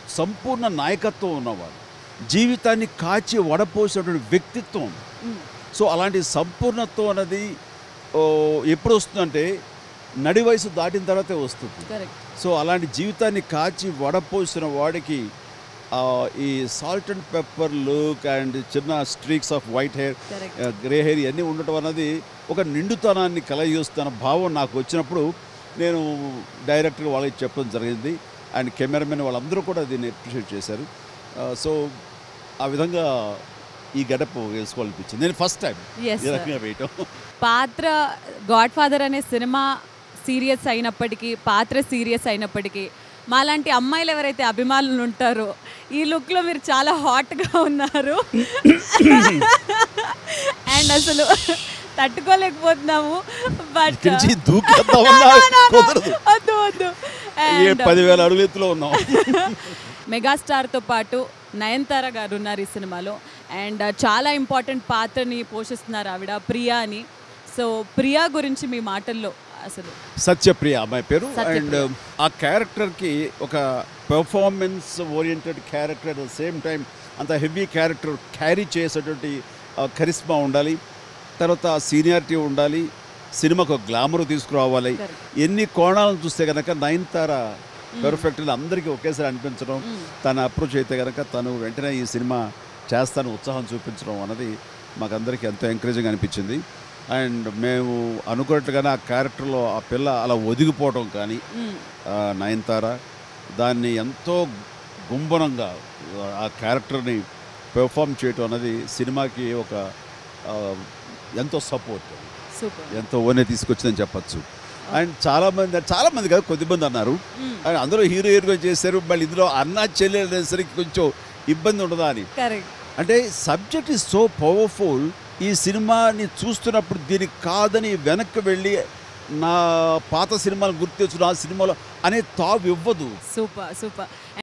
సంపూర్ణ నాయకత్వం ఉన్నవాడు జీవితాన్ని కాచి వడపోసినటువంటి వ్యక్తిత్వం సో అలాంటి సంపూర్ణత్వం అనేది ఓ, ఎప్పుడు వస్తుందంటే నడి వయసు దాటిన తర్వాతే వస్తుంది కరెక్ట్ సో అలాంటి జీవితాన్ని కాచి వడపోసిన వాడికి ఆ, ఈ salt and pepper look and చిన్న streaks of white hair correct grey hair ఇవన్నీ ఉండటం అన్నది ఒక నిండుతనాన్ని కలగజేస్తున్న భావం నాకు వచ్చినప్పుడు నేను డైరెక్టర్ వాళ్ళకి చెప్పడం జరిగింది అండ్ కెమెరామెన్ వాళ్ళందరూ కూడా దీన్ని అప్రిషియేట్ చేశారు ఆ, సో ఆ విధంగా ఈ గడప వేసుకోవాలనిపించింది నేను ఫస్ట్ టైం ఎస్ ఈ రకంగా వేయటం పాత్ర గాడ్ ఫాదర్ అనే సినిమా సీరియస్ అయినప్పటికీ పాత్ర సీరియస్ అయినప్పటికీ మాలాంటి అమ్మాయిలు ఎవరైతే అభిమానులు ఉంటారో ఈ లుక్లో మీరు చాలా హాట్గా ఉన్నారు అండ్ అసలు తట్టుకోలేకపోతున్నాము బట్ ఇక్కడి నుంచి దూకేద్దామన్నా కుదరదు వద్దు వద్దు ఏ And పదివేల అడుగుల ఎత్తులో ఉన్నాం మెగాస్టార్తో పాటు నయనతార గారు ఉన్నారు ఈ సినిమాలో అండ్ చాలా ఇంపార్టెంట్ పాత్రని పోషిస్తున్నారు ఆవిడ ప్రియా అని సో ప్రియా గురించి మీ మాటల్లో అసలు సత్యప్రియ అమ్మాయి పేరు సత్యప్రియ. అండ్ ఆ క్యారెక్టర్కి ఒక performance oriented character at the same time అంత హెవీ క్యారెక్టర్ క్యారీ చేసేటువంటి కరిస్మా ఉండాలి తర్వాత సీనియారిటీ ఉండాలి సినిమాకు గ్లామర్ తీసుకురావాలి Correct. ఎన్ని కోణాలను చూస్తే కనుక నయనతార పెర్ఫెక్ట్ అందరికీ ఒకేసారి అనిపించడం తన అప్రోచ్ అయితే కనుక తను వెంటనే ఈ సినిమా చేస్తాను ఉత్సాహం చూపించడం అన్నది మాకందరికీ ఎంతో ఎంకరేజింగ్ అనిపించింది అండ్ మేము అనుకున్నట్టుగానే ఆ క్యారెక్టర్లో ఆ పిల్ల అలా ఒదిగిపోవడం కానీ మ్మ్. ఆ నయనతార దాన్ని ఎంతో గుంభనంగా ఆ క్యారెక్టర్ని పెర్ఫామ్ చేయటం అన్నది సినిమాకి ఒక ఆ, ఎంతో సపోర్ట్ సూపర్ ఎంతో ఓనే తీసుకొచ్చిందని చెప్పచ్చు అండ్ చాలామంది చాలామంది కాదు కొద్దిమంది అన్నారు మ్మ్. అండ్ అందరూ హీరో హీరోగా చేశారు మళ్ళీ ఇందులో అన్న చెల్లెలు అనేసరికి కొంచెం ఇబ్బంది ఉండదా అని కరెక్ట్ అంటే సబ్జెక్ట్ ఈజ్ సో పవర్ఫుల్ ఈ సినిమాని చూస్తున్నప్పుడు దీనికి కాదని వెనక్కి వెళ్ళి నా పాత సినిమాలు గుర్తు తెచ్చు నా సినిమాలో అనే తావు ఇవ్వదు సూపర్ సూపర్